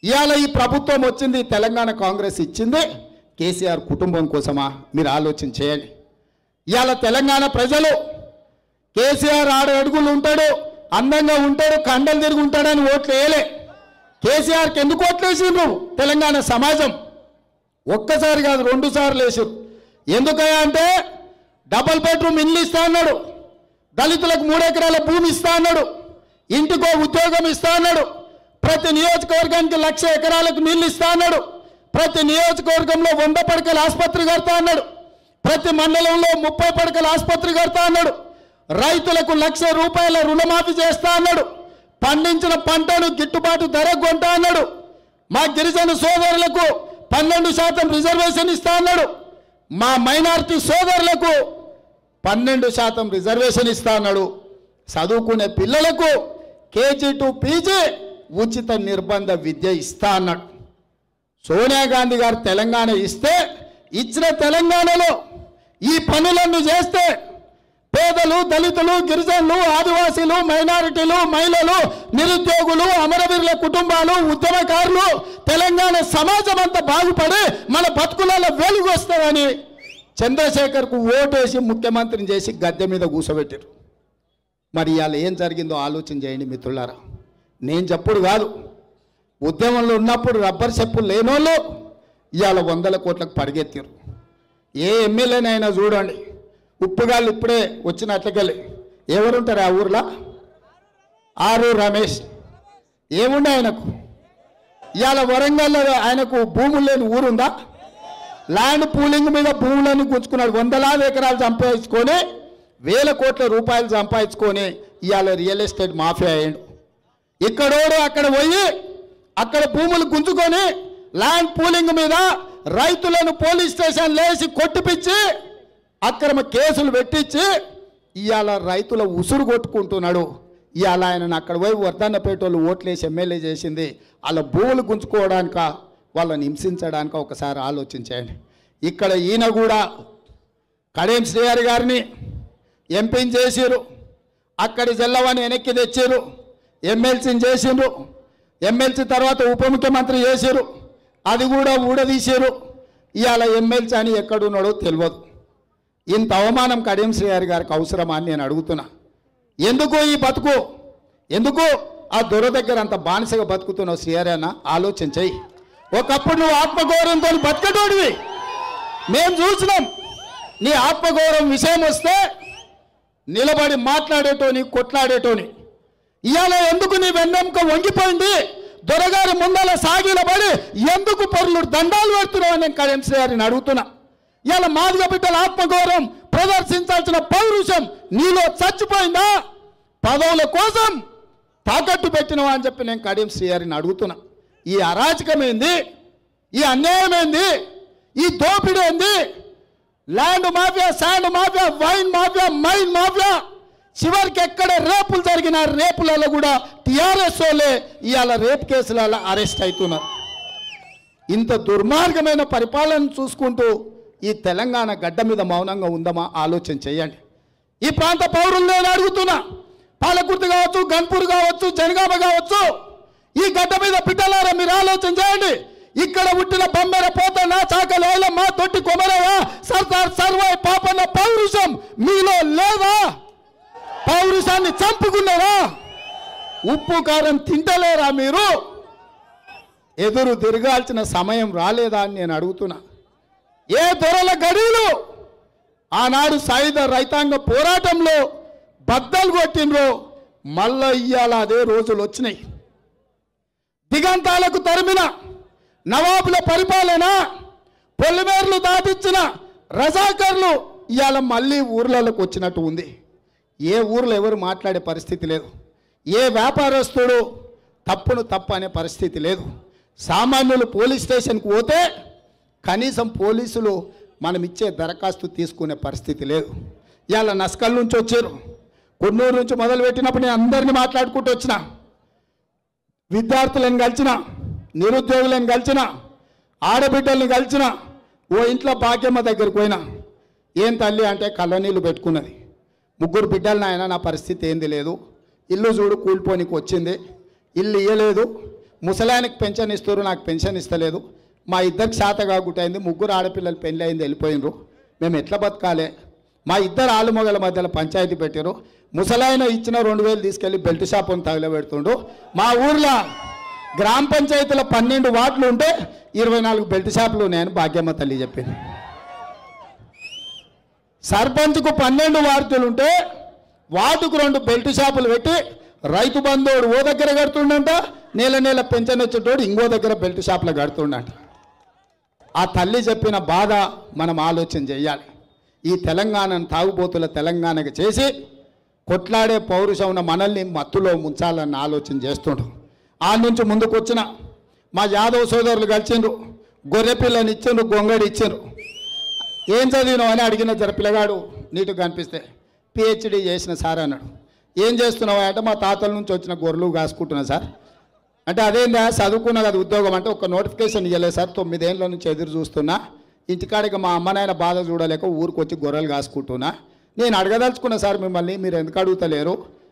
ఇవాళ ఈ ప్రభుత్వం వచ్చింది తెలంగాణ కాంగ్రెస్ ఇచ్చింది కేసీఆర్ కుటుంబం కోసమా మీరు ఆలోచన చేయండి ఇవాళ తెలంగాణ ప్రజలు కేసీఆర్ ఆరు అడుగులు ఉంటాడు అందంగా ఉంటాడు కండలు తిరిగి ఉంటాడని ఓట్లు వేయలే కేసీఆర్కి ఎందుకు ఓట్లు వేసిండ్రు తెలంగాణ సమాజం ఒక్కసారి కాదు రెండు సార్లు వేసారు ఎందుకయ్యా అంటే డబల్ బెడ్రూమ్ ఇల్లు ఇస్తా అన్నాడు దళితులకు మూడు ఎకరాల భూమి ఇస్తా అన్నాడు ఇంటికో ఉద్యోగం ఇస్తా అన్నాడు ప్రతి నియోజకవర్గానికి లక్ష ఎకరాలకు నీళ్లు ఇస్తా అన్నాడు ప్రతి నియోజకవర్గంలో వంద పడకల ఆసుపత్రి కడతా అన్నాడు ప్రతి మండలంలో ముప్పై పడకల ఆసుపత్రి కడతా అన్నాడు రైతులకు లక్ష రూపాయల రుణమాఫీ చేస్తా అన్నాడు పండించిన పంటను గిట్టుబాటు ధర కొంటా అన్నాడు మా గిరిజన సోదరులకు పన్నెండు శాతం రిజర్వేషన్ ఇస్తా అన్నాడు మా మైనారిటీ సోదరులకు పన్నెండు శాతం రిజర్వేషన్ ఇస్తా అన్నాడు చదువుకునే పిల్లలకు కేజీ టు పీజీ ఉచిత నిర్బంధ విద్య ఇస్తా అన్నాడు సోనియా గాంధీ గారు తెలంగాణ ఇస్తే ఇచ్చిన తెలంగాణలో ఈ పనులన్నీ చేస్తే పేదలు దళితులు గిరిజనులు ఆదివాసీలు మైనారిటీలు మహిళలు నిరుద్యోగులు అమరవీరుల కుటుంబాలు ఉద్యమకారులు తెలంగాణ సమాజం అంతా బాగుపడి మన బతుకులలో వెలుగు వస్తుందని చంద్రశేఖర్కు ఓటేసి ముఖ్యమంత్రిని చేసి గద్దె మీద కూర్చోబెట్టారు మరి ఇవాళ ఏం జరిగిందో ఆలోచన చేయండి మిత్రులారా నేను చెప్పుడు కాదు ఉద్యమంలో ఉన్నప్పుడు రబ్బర్ చెప్పులు లేనోళ్ళు ఇవాళ వందల కోట్లకు పరిగెత్తారు ఏ ఎమ్మెల్యేనైనా చూడండి ఉప్పుగాళ్ళు ఇప్పుడే వచ్చినట్లకెళ్ళి ఎవరుంటారు ఆ ఊర్లో ఆరు రమేష్ ఏముండే ఆయనకు ఇవాళ వరంగల్లో ఆయనకు భూములు లేని ఊరుందా ల్యాండ్ పూలింగ్ మీద భూములను గుంజుకున్నాడు వందలాది ఎకరాలు సంపాదించుకొని వేల కోట్ల రూపాయలు సంపాదించుకొని ఇవాళ రియల్ ఎస్టేట్ మాఫియా అయ్యాడు ఇక్కడోడు అక్కడ పోయి అక్కడ భూములు గుంజుకొని ల్యాండ్ పూలింగ్ మీద రైతులను పోలీస్ స్టేషన్ లేసి కొట్టిపిచ్చి అక్రమ కేసులు పెట్టించి ఇవాళ రైతుల ఉసురు కొట్టుకుంటున్నాడు ఇవాళ ఆయనను అక్కడ పోయి వర్ధన్నపేట వాళ్ళు ఓట్లేసి ఎమ్మెల్యే చేసింది వాళ్ళ భూములు గుంజుకోవడానిక వాళ్ళని హింసించడానిక ఒకసారి ఆలోచించండి ఇక్కడ ఈయన కూడా కడేం శ్రీహరి గారిని ఎంపీని చేసిరు అక్కడి జిల్లవని వెనక్కి తెచ్చిరు ఎమ్మెల్సీని చేసిండ్రు ఎమ్మెల్సీ తర్వాత ఉప ముఖ్యమంత్రి చేసిరు అది కూడా ఊడదీసారు ఇవాళ ఎమ్మెల్సీ అని ఎక్కడున్నాడో తెలియదు ఇంత అవమానం కడియం శ్రీహరి గారికి అవసరమా అని నేను అడుగుతున్నా ఎందుకు ఈ బతుకు ఎందుకు ఆ దొర దగ్గర అంత బానిసగా బతుకుతున్నావు శ్రీహరి అన్న ఆలోచన చెయ్యి ఒకప్పుడు నువ్వు ఆత్మగౌరవంతో బతకటోడివి మేము చూసినాం నీ ఆత్మగౌరవం విషయం వస్తే నిలబడి మాట్లాడేటోని కొట్లాడేటోని ఇవాళ ఎందుకు నీ వెన్నెంక వంగిపోయింది దొరగారి ముందల సాగిలబడి ఎందుకు పొరులు దండాలు పెడుతున్నావు అని నేను కడియం శ్రీహరిని అడుగుతున్నా ఇవాళ మాదిగ బిడ్డల ఆత్మగౌరవం ప్రదర్శించాల్సిన పౌరుషం నీలో చచ్చిపోయిందా పదవుల కోసం తాకట్టు పెట్టినవా అని చెప్పి నేను కడియం శ్రీహరిని అడుగుతున్నా ఈ అరాచకమేంది ఈ అన్యాయమేంది ఈ దోపిడీ ఏంది land mafia sand mafia wine mafia mine mafia చివరికి ఎక్కడ రేపులు జరిగిన రేపులలో కూడా టీఆర్ఎస్ వాళ్ళే ఇవాళ రేప్ కేసులలో అరెస్ట్ అవుతున్నారు ఇంత దుర్మార్గమైన పరిపాలన చూసుకుంటూ ఈ తెలంగాణ గడ్డ మీద మౌనంగా ఉందమా ఆలోచన చేయండి ఈ ప్రాంత పౌరులు నేను అడుగుతున్నా పాలకుర్తి కావచ్చు గన్పూర్ కావచ్చు జనగామ కావచ్చు ఈ గడ్డ మీద బిడ్డలారా మీరు ఆలోచన చేయండి ఇక్కడ పుట్టిన బొమ్మెర పోతన్న చాకలి ఐలమ్మ తొట్టి కొమరయ్య సర్దార్ సర్వాయి పాపన్న పౌరుషం మీలో లేదా పౌరుషాన్ని చంపుకున్నారా ఉప్పు కారం తింటలేరా మీరు ఎదురు తిరగాల్సిన సమయం రాలేదా అని నేను అడుగుతున్నా ఏ దొరల గడిలు ఆనాడు సాయుధ రైతాంగ పోరాటంలో బద్దలు కొట్టినరో మళ్ళా ఇయ్యాల అదే రోజులు వచ్చినాయి దిగంతాలకు తరిమిన నవాబుల పరిపాలన పొలిమేర్లు దాటించిన రజాకర్లు ఇవాళ మళ్ళీ ఊర్లలోకి వచ్చినట్టు ఉంది ఏ ఊర్లో ఎవరు మాట్లాడే పరిస్థితి లేదు ఏ వ్యాపారస్తుడు తప్పును తప్పు అనే పరిస్థితి లేదు సామాన్యులు పోలీస్ స్టేషన్కి పోతే కనీసం పోలీసులు మనం ఇచ్చే దరఖాస్తు తీసుకునే పరిస్థితి లేదు ఇవాళ నస్కల్ నుంచి వచ్చారు కొన్నూరు నుంచి మొదలుపెట్టినప్పుడు నేను అందరినీ మాట్లాడుకుంటూ వచ్చిన విద్యార్థులను కలిసిన నిరుద్యోగులను కలిసిన ఆడబిడ్డల్ని కలిసిన ఓ ఇంట్లో భాగ్యమ్మ దగ్గరికి పోయినా ఏం తల్లి అంటే కళ్ళనీళ్ళు పెట్టుకున్నది ముగ్గురు బిడ్డలు నాయన నా పరిస్థితి ఏంది లేదు ఇల్లు చూడు కూలిపోనికి వచ్చింది ఇల్లు ఇయ్యలేదు ముసలాయనకి పెన్షన్ ఇస్తారు నాకు పెన్షన్ ఇస్తలేదు మా ఇద్దరికి శాత కాగుట్టయింది ముగ్గురు ఆడపిల్లలు పెళ్ళి అయింది వెళ్ళిపోయినరు మేము ఎట్లా బతకాలి మా ఇద్దరు ఆలుమొగల మధ్యలో పంచాయతీ పెట్టారు ముసలాయన ఇచ్చిన రెండు వేలు తీసుకెళ్ళి బెల్ట్ షాప్ అని తగలబెడుతుండు మా ఊర్లో గ్రామ పంచాయతీలో పన్నెండు వార్డులు ఉంటే ఇరవై నాలుగు బెల్ట్ షాపులు ఉన్నాయని భాగ్యమ్మ తల్లి చెప్పింది సర్పంచ్కు పన్నెండు వార్డులు ఉంటే వార్డుకు రెండు బెల్ట్ షాపులు పెట్టి రైతు బంధువుడు ఓ దగ్గర కడుతుండంట నెల నెల పెన్షన్ వచ్చేటోడు ఇంకో దగ్గర బెల్ట్ షాపులో కడుతుండంట ఆ తల్లి చెప్పిన బాధ మనం ఆలోచన చేయాలి ఈ తెలంగాణను తాగుబోతుల తెలంగాణకు చేసి కొట్లాడే పౌరుషం ఉన్న మనల్ని మత్తులో ముంచాలన్న ఆలోచన చేస్తుండ్రు ఆ నుంచి ముందుకు వచ్చిన మా యాదవ్ సోదరులు కలిసిండ్రు గొర్రె పిల్లని ఇచ్చిండ్రు గొంగడి ఇచ్చిండ్రు ఏం చదివినావు అని అడిగిన జర పిల్లగాడు నీటుగా కనిపిస్తే పిహెచ్డి చేసిన సార్ అన్నాడు ఏం చేస్తున్నావు అంటే మా తాతల నుంచి వచ్చిన గొర్రెలు కాసుకుంటున్నా సార్ అంటే అదేందా చదువుకున్న కదా ఉద్యోగం అంటే ఒక నోటిఫికేషన్ ఇవ్వలేదు సార్ తొమ్మిదేళ్ళ నుంచి ఎదురు చూస్తున్నా ఇంటికాడికి మా అమ్మ నాయన బాధ చూడలేక ఊరికి వచ్చి గొర్రెలు కాసుకుంటున్నా నేను అడగదలుచుకున్నా సార్ మిమ్మల్ని మీరు ఎందుకు అడుగుతలేరు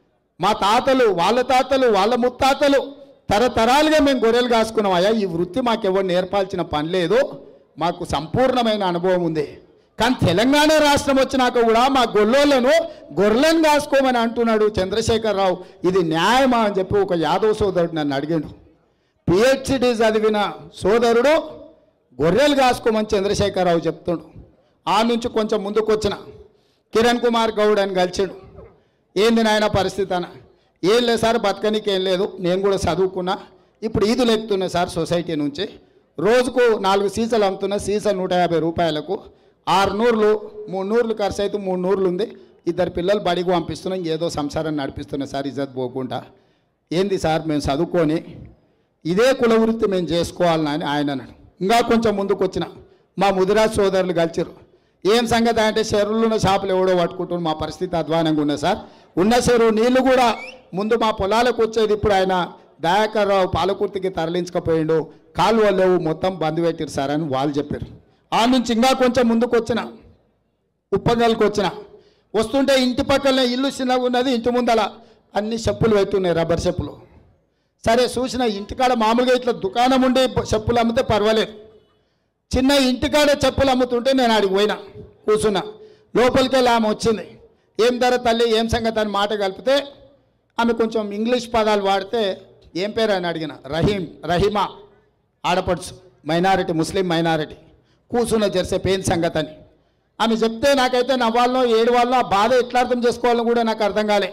మా తాతలు వాళ్ళ తాతలు వాళ్ళ ముత్తాతలు తరతరాలుగా మేము గొర్రెలు కాసుకున్నాం అయ్యా ఈ వృత్తి మాకు ఎవరు నేర్పాల్సిన పని లేదు మాకు సంపూర్ణమైన అనుభవం ఉంది కానీ తెలంగాణ రాష్ట్రం వచ్చినాక కూడా మా గొల్లోళ్ళను గొర్రెలను కాసుకోమని అంటున్నాడు చంద్రశేఖరరావు ఇది న్యాయమా అని చెప్పి ఒక యాదవ్ సోదరుడు నన్ను అడిగాడు పిహెచ్డి చదివిన సోదరుడు గొర్రెలు కాసుకోమని చంద్రశేఖరరావు చెప్తుండు ఆ నుంచి కొంచెం ముందుకు వచ్చిన కిరణ్ కుమార్ గౌడ్ అని కలిచాడు ఏంది నాయన పరిస్థితి అన్న ఏం లేదు సార్ బతకనికి ఏం లేదు నేను కూడా చదువుకున్నా ఇప్పుడు ఈదులు ఎక్కుతున్నాయి సార్ సొసైటీ నుంచి రోజుకు నాలుగు సీసాలు అమ్ముతున్నా సీసా నూట యాభై రూపాయలకు ఆరు నూర్లు మూడు నూర్లు ఖర్చు అయితే మూడు నూర్లు ఉంది ఇద్దరు పిల్లలు బడికి పంపిస్తున్నాం ఏదో సంసారం నడిపిస్తున్నా సార్ ఇజ్జత్ పోకుండా ఏంది సార్ మేము చదువుకొని ఇదే కుల వృత్తి మేము చేసుకోవాలని అని ఆయన అన్నాడు ఇంకా కొంచెం ముందుకు వచ్చిన మా ముదిరాజ్ సోదరులు కలిచారు ఏం సంగతి అంటే చెరువులు ఉన్న షాపులు ఎవడో పట్టుకుంటున్నారు మా పరిస్థితి అధ్వానంగా ఉన్నది సార్ ఉన్న చెరువు నీళ్లు కూడా ముందు మా పొలాలకు వచ్చేది ఇప్పుడు ఆయన దయాకర్ రావు పాలకుర్తికి తరలించకపోయిండు కాలువ లేవు మొత్తం బంద్ పెట్టారు సార్ అని వాళ్ళు చెప్పారు ఆ నుంచి ఇంకా కొంచెం ముందుకు వచ్చిన ఉప్పగల్కి వచ్చిన వస్తుంటే ఇంటి పక్కనే ఇల్లు చిన్నగా ఉన్నది ఇంటి ముందల అన్ని చెప్పులు పెట్టున్నాయి రబ్బర్ చెప్పులు సరే చూసిన ఇంటికాడ మామూలుగా ఇట్లా దుకాణం ఉండి చెప్పులు అమ్మితే పర్వాలేదు చిన్న ఇంటికాడ చెప్పులు అమ్ముతుంటే నేను ఆడికి పోయినా కూర్చున్నా లోపలికి వెళ్ళి ఆమె వచ్చింది ఏం ధర తల్లి ఏం సంగతి అని మాట కలిపితే ఆమె కొంచెం ఇంగ్లీష్ పదాలు వాడితే ఏం పేరు అని అడిగిన రహీం రహీమా ఆడపడుచు మైనారిటీ ముస్లిం మైనారిటీ కూర్చున్న జెర్సేపు ఏం సంగతి అని ఆమె చెప్తే నాకైతే నవ్వాళ్ళలో ఏడు వాళ్ళో ఆ బాధ ఎట్లా అర్థం చేసుకోవాలని కూడా నాకు అర్థం కాలే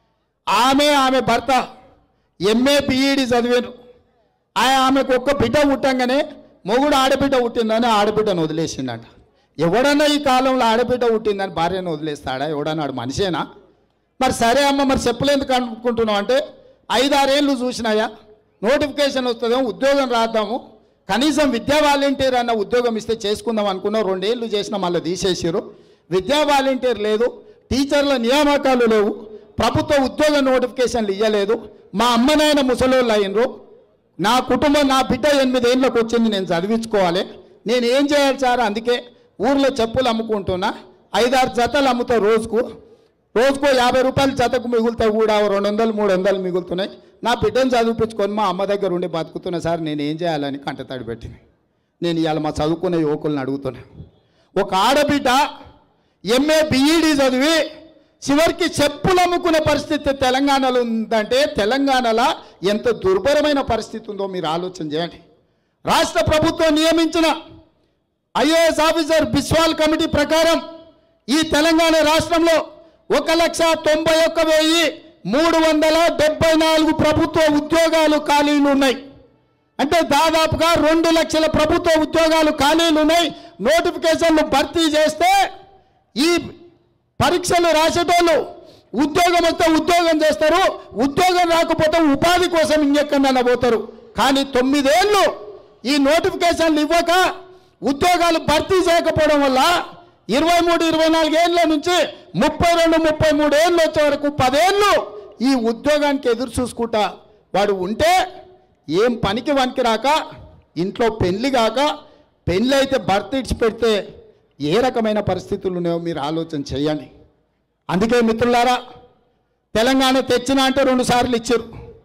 ఆమె ఆమె భర్త ఎంఏ పిఈడి చదివారు ఆయన ఆమెకు ఒక్క బిడ్డ పుట్టంగానే మొగుడు ఆడబిడ్డ పుట్టిందని ఆడబిడ్డను వదిలేసిండట ఎవడన్నా ఈ కాలంలో ఆడబిడ్డ పుట్టిందని భార్యను వదిలేస్తాడా ఎవడన్నా వాడు మనిషేనా మరి సరే అమ్మ మరి చెప్పులు ఎందుకు అనుకుంటున్నావు అంటే ఐదారేళ్ళు చూసినాయా నోటిఫికేషన్ వస్తుందేమో ఉద్యోగం రాద్దాము కనీసం విద్యా వాలంటీర్ అన్న ఉద్యోగం ఇస్తే చేసుకుందాం అనుకున్నాం రెండేళ్ళు చేసిన మళ్ళీ తీసేసారు విద్యా వాలంటీర్ లేదు టీచర్ల నియామకాలు లేవు ప్రభుత్వ ఉద్యోగ నోటిఫికేషన్లు ఇవ్వలేదు మా అమ్మనైన ముసలోళ్ళు అయినరు నా కుటుంబం నా బిడ్డ ఎనిమిదేళ్ళకి వచ్చింది నేను చదివించుకోవాలి నేను ఏం చేయాలి సార్ అందుకే ఊర్లో చెప్పులు అమ్ముకుంటున్నా ఐదారు జతలు అమ్ముతా రోజుకు రోజుకో యాభై రూపాయలు జతకు మిగులుతాయి కూడా ఓ రెండు వందలు మూడు వందలు మిగులుతున్నాయి నా బిడ్డను చదివించుకొని మా అమ్మ దగ్గర ఉండి బతుకుతున్నా సార్ నేను ఏం చేయాలని కంటతడి పెట్టింది నేను ఇవాళ మా చదువుకునే యువకులను అడుగుతున్నా ఒక ఆడబిడ్డ ఎంఏ బిఈడి చదివి చివరికి చెప్పులు అమ్ముకునే పరిస్థితి తెలంగాణలో ఉందంటే తెలంగాణలో ఎంత దుర్భరమైన పరిస్థితి ఉందో మీరు ఆలోచన చేయండి రాష్ట్ర ప్రభుత్వం నియమించిన ఐఏఎస్ ఆఫీసర్ బిస్వాల్ కమిటీ ప్రకారం ఈ తెలంగాణ రాష్ట్రంలో ఒక లక్ష తొంభై ఒక్క వెయ్యి మూడు వందల డెబ్బై నాలుగు ప్రభుత్వ ఉద్యోగాలు ఖాళీలు ఉన్నాయి అంటే దాదాపుగా రెండు లక్షల ప్రభుత్వ ఉద్యోగాలు ఖాళీలు ఉన్నాయి నోటిఫికేషన్లు భర్తీ చేస్తే ఈ పరీక్షలు రాసేటోళ్ళు ఉద్యోగం వస్తే ఉద్యోగం చేస్తారు ఉద్యోగం రాకపోతే ఉపాధి కోసం ఇంకెక్కడన్నా పోతారు కానీ తొమ్మిదేళ్ళు ఈ నోటిఫికేషన్లు ఇవ్వక ఉద్యోగాలు భర్తీ చేయకపోవడం వల్ల ఇరవై మూడు ఇరవై నాలుగు ఏళ్ళ నుంచి ముప్పై రెండు ముప్పై మూడు ఏళ్ళు వచ్చే వరకు పదేళ్ళు ఈ ఉద్యోగానికి ఎదురు చూసుకుంటా వాడు ఉంటే ఏం పనికి వనికి రాక ఇంట్లో పెళ్లి కాక పెళ్ళి అయితే భర్త ఇడిచిపెడితే ఏ రకమైన పరిస్థితులు ఉన్నాయో మీరు ఆలోచన చేయండి అందుకే మిత్రులారా తెలంగాణ తెచ్చిన అంటే రెండు సార్లు ఇచ్చారు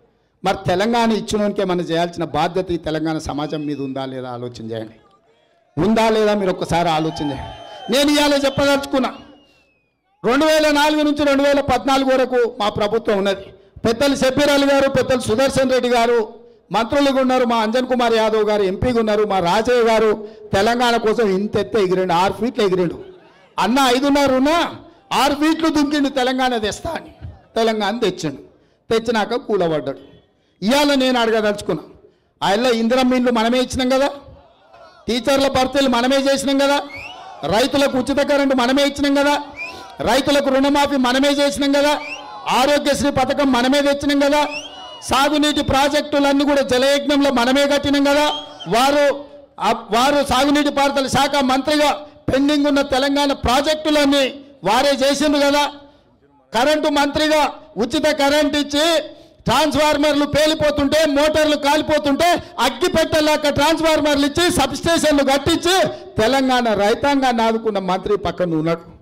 మరి తెలంగాణ ఇచ్చినోనికి ఏమైనా చేయాల్సిన బాధ్యత ఈ తెలంగాణ సమాజం మీద ఉందా లేదా ఆలోచన చేయండి ఉందా లేదా మీరు ఒక్కసారి ఆలోచన చేయండి నేను ఇవాళ చెప్పదలుచుకున్నా రెండు వేల నాలుగు నుంచి రెండు వేల పద్నాలుగు వరకు మా ప్రభుత్వం ఉన్నది పెద్దలు షబ్బీర్ అలీ గారు పెద్దలు సుదర్శన్ రెడ్డి గారు మంత్రులుగా ఉన్నారు మా అంజన్ కుమార్ యాదవ్ గారు ఎంపీగా ఉన్నారు మా రాజయ్య గారు తెలంగాణ కోసం ఇంత ఎత్తే ఎగిరిండు ఆరు ఫీట్లు ఎగిరిండు అన్న ఐదున్నర ఉన్నా ఆరు ఫీట్లు దుంకిండు తెలంగాణ తెస్తా అని తెలంగాణ తెచ్చిండు తెచ్చినాక కూలబడ్డాడు ఇవాళ నేను అడగదలుచుకున్నా ఆయన ఇందిరమ్మ ఇండ్లు మనమే ఇచ్చినాం కదా టీచర్ల భర్తీలు మనమే చేసినాం కదా రైతులకు ఉచిత కరెంటు మనమే ఇచ్చినాం కదా రైతులకు రుణమాఫీ మనమే చేసినాం కదా ఆరోగ్యశ్రీ పథకం మనమే తెచ్చినాం కదా సాగునీటి ప్రాజెక్టులన్నీ కూడా జలయజ్ఞంలో మనమే కట్టినాం కదా వారు ఆ- వారు సాగునీటి పారుదల శాఖ మంత్రిగా పెండింగ్ ఉన్న తెలంగాణ ప్రాజెక్టులన్నీ వారే చేసిండ్రు కదా కరెంటు మంత్రిగా ఉచిత కరెంట్ ఇచ్చి ట్రాన్స్ఫార్మర్లు పేలిపోతుంటే మోటార్లు కాలిపోతుంటే అగ్గి పెట్టలేక ట్రాన్స్ఫార్మర్లు ఇచ్చి సబ్స్టేషన్లు కట్టించి తెలంగాణ రైతాంగాన్ని ఆదుకున్న మంత్రి పక్కన ఉన్నాడు